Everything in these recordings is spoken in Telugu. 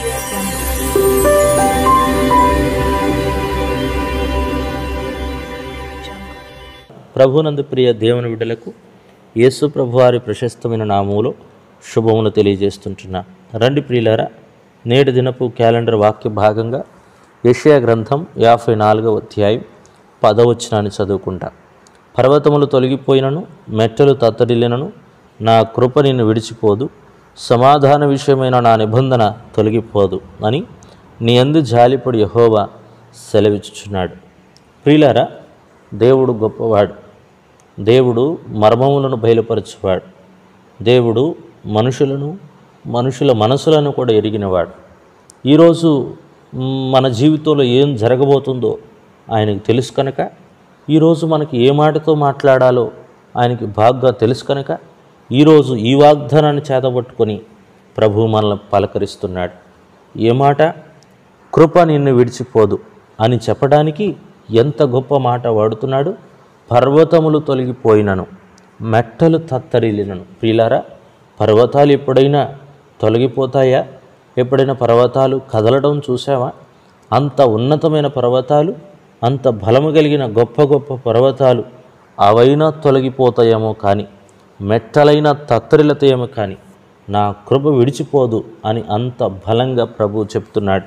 ప్రభునందు ప్రియ దేవుని బిడ్డలకు యేసు ప్రభువారి ప్రశస్తమైన నామములో శుభములు తెలియజేస్తుంటున్నా రండి ప్రియులారా నేటి దినపు క్యాలెండర్ వాక్య భాగంగా యెషయా గ్రంథం యాభై నాలుగవ అధ్యాయం పదవచనాన్ని చదువుకుంటా పర్వతములు తొలగిపోయినను మెట్టలు తత్తడిల్లినను నా కృప నిన్ను విడిచిపోదు సమాధాన విషయమైన నా నిబంధన తొలగిపోదు అని నీ అందు జాలిపడి యహోవా సెలవిచ్చుచున్నాడు ప్రియులారా దేవుడు గొప్పవాడు దేవుడు మర్మములను బయలుపరచువాడు దేవుడు మనుషులను మనుషుల మనసులను కూడా ఎరిగినవాడు ఈరోజు మ్, మన జీవితంలో ఏం జరగబోతుందో ఆయనకు తెలుసు కనుక ఈరోజు మనకి ఏ మాటతో మాట్లాడాలో ఆయనకి బాగా తెలుసు కనుక ఈరోజు ఈ వాగ్దానాన్ని చేతబట్టుకొని ప్రభు మనల్ని పలకరిస్తున్నాడు ఏ మాట కృప నిన్ను విడిచిపోదు అని చెప్పడానికి ఎంత గొప్ప మాట వాడుతున్నాడు పర్వతములు తొలగిపోయినను మెట్టలు తత్తరిల్లినను ప్రియులారా పర్వతాలు ఎప్పుడైనా తొలగిపోతాయా ఎప్పుడైనా పర్వతాలు కదలడం చూసావా అంత ఉన్నతమైన పర్వతాలు అంత బలము కలిగిన గొప్ప గొప్ప పర్వతాలు అవైనా తొలగిపోతాయేమో కానీ మెట్టలైన తత్తరిలతాయేమో కానీ నా కృప విడిచిపోదు అని అంత బలంగా ప్రభు చెప్తున్నాడు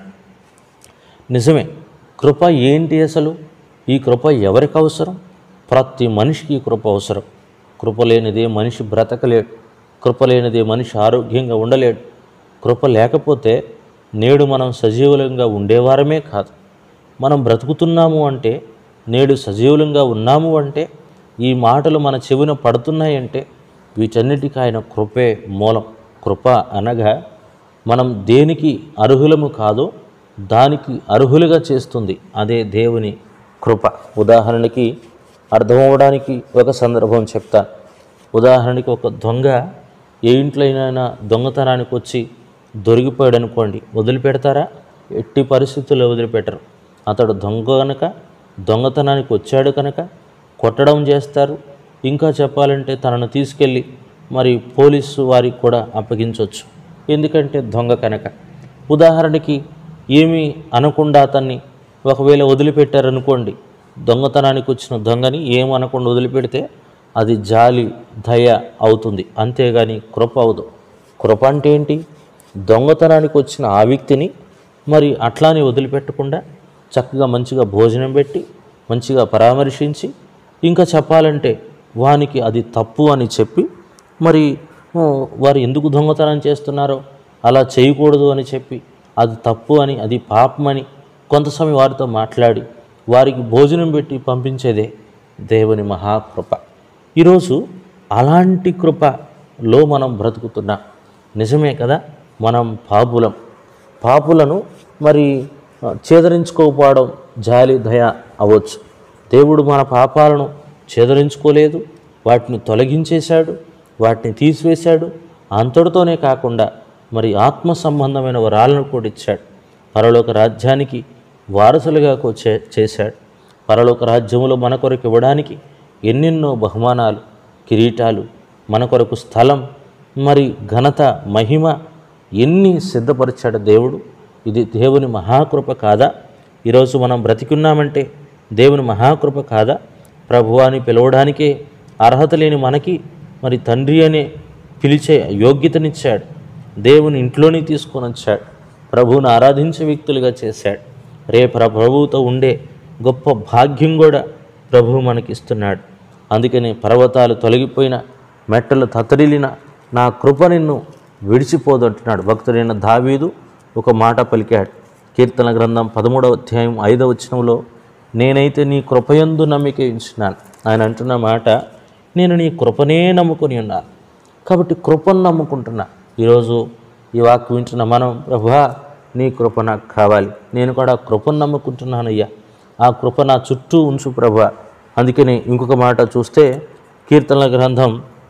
నిజమే కృప ఏంటి అసలు ఈ కృప ఎవరికి అవసరం ప్రతి మనిషికి ఈ కృప అవసరం కృప లేనిదే మనిషి బ్రతకలేడు కృప లేనిదే మనిషి ఆరోగ్యంగా ఉండలేడు కృప లేకపోతే నేడు మనం సజీవులంగా ఉండేవారమే కాదు మనం బ్రతుకుతున్నాము అంటే నేడు సజీవులంగా ఉన్నాము అంటే ఈ మాటలు మన చెవిన పడుతున్నాయంటే వీటన్నిటికీ ఆయన కృపే మూలం కృప అనగా మనం దేనికి అర్హులము కాదో దానికి అర్హులుగా చేస్తుంది అదే దేవుని కృప ఉదాహరణకి అర్థమవడానికి ఒక సందర్భం చెప్తా ఉదాహరణకి ఒక దొంగ ఏ ఇంట్లోనైనా దొంగతనానికి వచ్చి దొరికిపోయాడు అనుకోండి వదిలిపెడతారా ఎట్టి పరిస్థితుల్లో వదిలిపెట్టరు అతడు దొంగ కనుక దొంగతనానికి వచ్చాడు కనుక కొట్టడం చేస్తారు ఇంకా చెప్పాలంటే తనను తీసుకెళ్ళి మరి పోలీసు వారికి కూడా అప్పగించవచ్చు ఎందుకంటే దొంగ కనుక ఉదాహరణకి ఏమీ అనకుండా అతన్ని ఒకవేళ వదిలిపెట్టారనుకోండి దొంగతనానికి వచ్చిన దొంగని ఏం అనకుండా వదిలిపెడితే అది జాలి దయ అవుతుంది అంతేగాని కృప అవదు కృప అంటే ఏంటి దొంగతనానికి వచ్చిన ఆ వ్యక్తిని మరి అట్లానే వదిలిపెట్టకుండా చక్కగా మంచిగా భోజనం పెట్టి మంచిగా పరామర్శించి ఇంకా చెప్పాలంటే వానికి అది తప్పు అని చెప్పి మరి ఓ, వారు ఎందుకు దొంగతనం చేస్తున్నారో అలా చేయకూడదు అని చెప్పి అది తప్పు అని అది పాపమని కొంత సమయం వారితో మాట్లాడి వారికి భోజనం పెట్టి పంపించేదే దేవుని మహాకృప ఈరోజు అలాంటి కృపలో మనం బ్రతుకుతున్నాం నిజమే కదా మనం పాపులం పాపులను మరి ఆ, ఛేదరించుకోకపోవడం జాలి దయ అవ్వచ్చు దేవుడు మన పాపాలను ఛేదరించుకోలేదు వాటిని తొలగించేశాడు వాటిని తీసివేశాడు అంతటితోనే కాకుండా మరి ఆత్మ సంబంధమైన వరాలను కూడా ఇచ్చాడు పరలోక రాజ్యానికి వారసులుగా కూ- చే- చేశాడు పరలోక రాజ్యములో మన కొరకు ఇవ్వడానికి ఎన్నెన్నో బహుమానాలు కిరీటాలు మన కొరకు స్థలం మరి ఘనత మహిమ ఎన్ని సిద్ధపరిచాడు దేవుడు ఇది దేవుని మహాకృప కాదా ఈరోజు మనం బ్రతికున్నామంటే దేవుని మహాకృప కాదా ప్రభువాని పిలవడానికే అర్హత లేని మనకి మరి తండ్రి అనే పిలిచే యోగ్యతనిచ్చాడు దేవుని ఇంట్లోని తీసుకొని వచ్చాడు ప్రభువుని ఆరాధించే వ్యక్తులుగా చేశాడు రేపు ప్రభువుతో ఉండే గొప్ప భాగ్యం కూడా ప్రభువు మనకిస్తున్నాడు అందుకని పర్వతాలు తొలగిపోయిన మెట్టలు తత్తడిల్లిన నా కృప నిన్ను విడిచిపోదంటున్నాడు భక్తుడైన దావీదు ఒక మాట పలికాడు కీర్తన గ్రంథం పదమూడవ అధ్యాయం ఐదవ వచనంలో నేనైతే నీ కృపయందు నమ్మిక ఉంచున్నాను ఆయన అంటున్న మాట నేను నీ కృపనే నమ్ముకొని ఉన్నాను కాబట్టి కృపను నమ్ముకుంటున్నా ఈరోజు ఈ వాక్యం వింటున్న మనం ప్రభువా నీ కృప నాకు కావాలి నేను కూడా ఆ కృపను నమ్ముకుంటున్నాను అయ్యా ఆ కృప నా చుట్టూ ఉంచు ప్రభువా అందుకని ఇంకొక మాట చూస్తే కీర్తనల గ్రంథం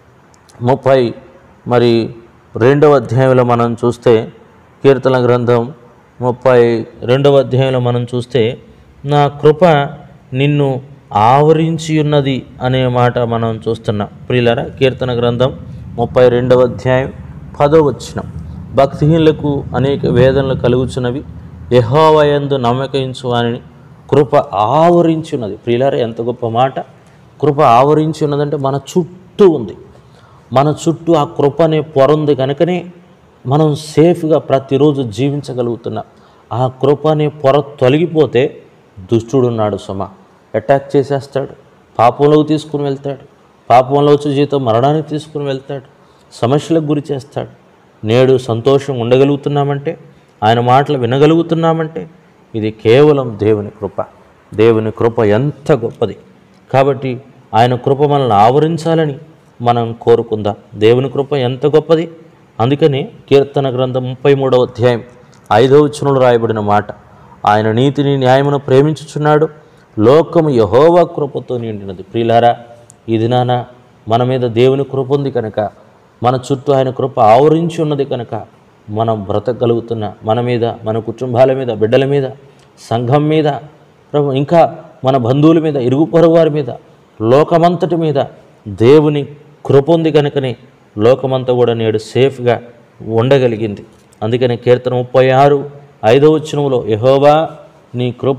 ముప్పై మరి రెండవ అధ్యాయంలో మనం చూస్తే కీర్తన గ్రంథం ముప్పై రెండవ అధ్యాయంలో మనం చూస్తే నా కృప నిన్ను ఆవరించి ఉన్నది అనే మాట మనం చూస్తున్నాం ప్రియులరా కీర్తన గ్రంథం ముప్పై రెండవ అధ్యాయం పదో వచనం భక్తిహీనులకు అనేక వేదనలు కలుగుచున్నవి యహోవయందు నమ్మకించు అని కృప ఆవరించున్నది ప్రియులారా ఎంత గొప్ప మాట కృప ఆవరించి ఉన్నదంటే మన చుట్టూ ఉంది మన చుట్టూ ఆ కృప అనే పొర ఉంది కనుకనే మనం సేఫ్గా ప్రతిరోజు జీవించగలుగుతున్నాం ఆ కృప అనే పొర తొలగిపోతే దుష్టుడు ఉన్నాడు సుమ అటాక్ చేసేస్తాడు పాపంలోకి తీసుకుని వెళ్తాడు పాపంలో వచ్చే జీవితం మరణానికి తీసుకుని వెళ్తాడు సమస్యలకు గురి చేస్తాడు నేడు సంతోషం ఉండగలుగుతున్నామంటే ఆయన మాటలు వినగలుగుతున్నామంటే ఇది కేవలం దేవుని కృప దేవుని కృప ఎంత గొప్పది కాబట్టి ఆయన కృప మనల్ని ఆవరించాలని మనం కోరుకుందాం దేవుని కృప ఎంత గొప్పది అందుకని కీర్తన గ్రంథం ముప్పై మూడవ అధ్యాయం ఐదవ వచనంలో రాయబడిన మాట ఆయన నీతిని న్యాయమును ప్రేమించుచున్నాడు లోకము యహోవా కృపతో నిండినది ప్రియులారా ఈ దినాన మన మీద దేవుని కృప ఉంది కనుక మన చుట్టూ ఆయన కృప ఆవరించి ఉన్నది కనుక మనం బ్రతకగలుగుతున్న మన మీద మన కుటుంబాల మీద బిడ్డల మీద సంఘం మీద ప్రభు ఇంకా మన బంధువుల మీద ఇరుగు పొరుగు వారి మీద లోకమంతటి మీద దేవుని కృప ఉంది కనుకనే లోకమంతా కూడా నేడు సేఫ్గా ఉండగలిగింది అందుకని కీర్తన ముప్పై ఆరు ఐదవ వచనంలో యహోవా నీ కృప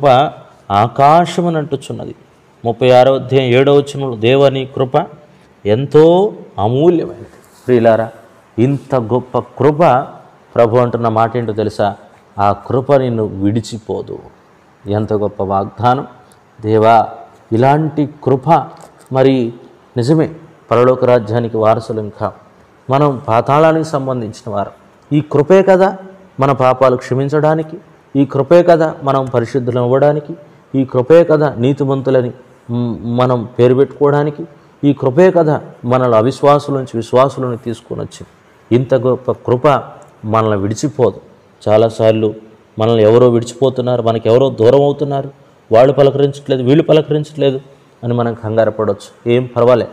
ఆకాశమనంటుచున్నది ముప్పై ఆరో అధ్యాయం ఏడవ వచనంలో దేవ నీ కృప ఎంతో అమూల్యమైనది ప్రియులారా ఇంత గొప్ప కృప ప్రభు అంటున్న మాట ఏంటో తెలుసా ఆ కృప నిన్ను విడిచిపోదు ఎంత గొప్ప వాగ్దానం దేవా ఇలాంటి కృప మరి నిజమే పరలోక రాజ్యానికి వారసులు ఇంకా మనం పాతాళానికి సంబంధించిన వారు ఈ కృపే కదా మన పాపాలు క్షమించడానికి ఈ కృపే కదా మనం పరిశుద్ధులు అవ్వడానికి ఈ కృపే కదా నీతిమంతులని మ్, మనం పేరు పెట్టుకోవడానికి ఈ కృపే కదా మనల్ని అవిశ్వాసుల నుంచి విశ్వాసులను తీసుకొని వచ్చింది ఇంత గొప్ప కృప మనల్ని విడిచిపోదు చాలాసార్లు మనల్ని ఎవరో విడిచిపోతున్నారు మనకి ఎవరో దూరం అవుతున్నారు వాళ్ళు పలకరించట్లేదు వీళ్ళు పలకరించట్లేదు అని మనం కంగారు పడవచ్చు ఏం పర్వాలే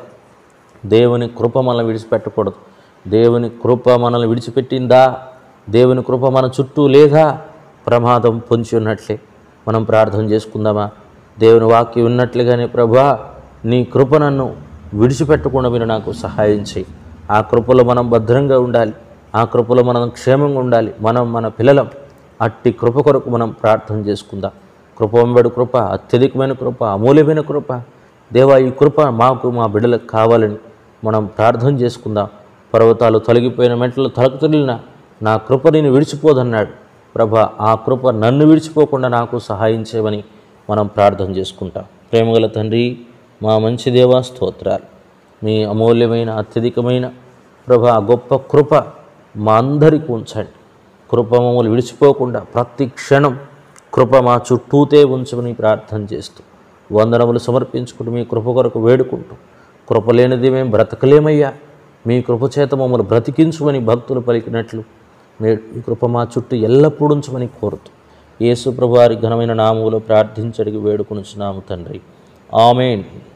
దేవుని కృప మనల్ని విడిచిపెట్టకూడదు దేవుని కృప మనల్ని విడిచిపెట్టిందా దేవుని కృప మన చుట్టూ లేదా ప్రమాదం పొంచి ఉన్నట్లే మనం ప్రార్థన చేసుకుందామా దేవుని వాక్యం ఉన్నట్లుగానే ప్రభా నీ కృప నన్ను విడిచిపెట్టకుండా మీరు నాకు సహాయం చేయి ఆ కృపలో మనం భద్రంగా ఉండాలి ఆ కృపలో మనం క్షేమంగా ఉండాలి మనం మన పిల్లలం అట్టి కృప కొరకు మనం ప్రార్థన చేసుకుందాం కృప వెంబడి కృప అత్యధికమైన కృప అమూల్యమైన కృప దేవా ఈ కృప మాకు మా బిడ్డలకు కావాలని మనం ప్రార్థన చేసుకుందాం పర్వతాలు తొలగిపోయిన మెట్లు తొలగుతున్న నా కృప నేను విడిచిపోదన్నాడు ప్రభ ఆ కృప నన్ను విడిచిపోకుండా నాకు సహాయం చేయమని మనం ప్రార్థన చేసుకుంటాం ప్రేమగల తండ్రి మా మంచి దేవా స్తోత్రాలు మీ అమూల్యమైన అత్యధికమైన ప్రభ ఆ గొప్ప కృప మా అందరికీ ఉంచండి కృప మమ్మల్ని విడిచిపోకుండా ప్రతి క్షణం కృప మా చుట్టూతే ఉంచమని ప్రార్థన చేస్తూ వందనములు సమర్పించుకుంటూ మీ కృప కొరకు వేడుకుంటూ కృప లేనిది మేము బ్రతకలేమయ్యా మీ కృప చేత మమ్మల్ని బ్రతికించుమని భక్తులు పలికినట్లు నే- మీ కృప మా చుట్టూ ఎల్లప్పుడూ ఉంచమని కోరుతూ యేసు ప్రభు వారి ఘనమైన నామములో ప్రార్థించడికి వేడుకొనుచున్నాము తండ్రి ఆమెన్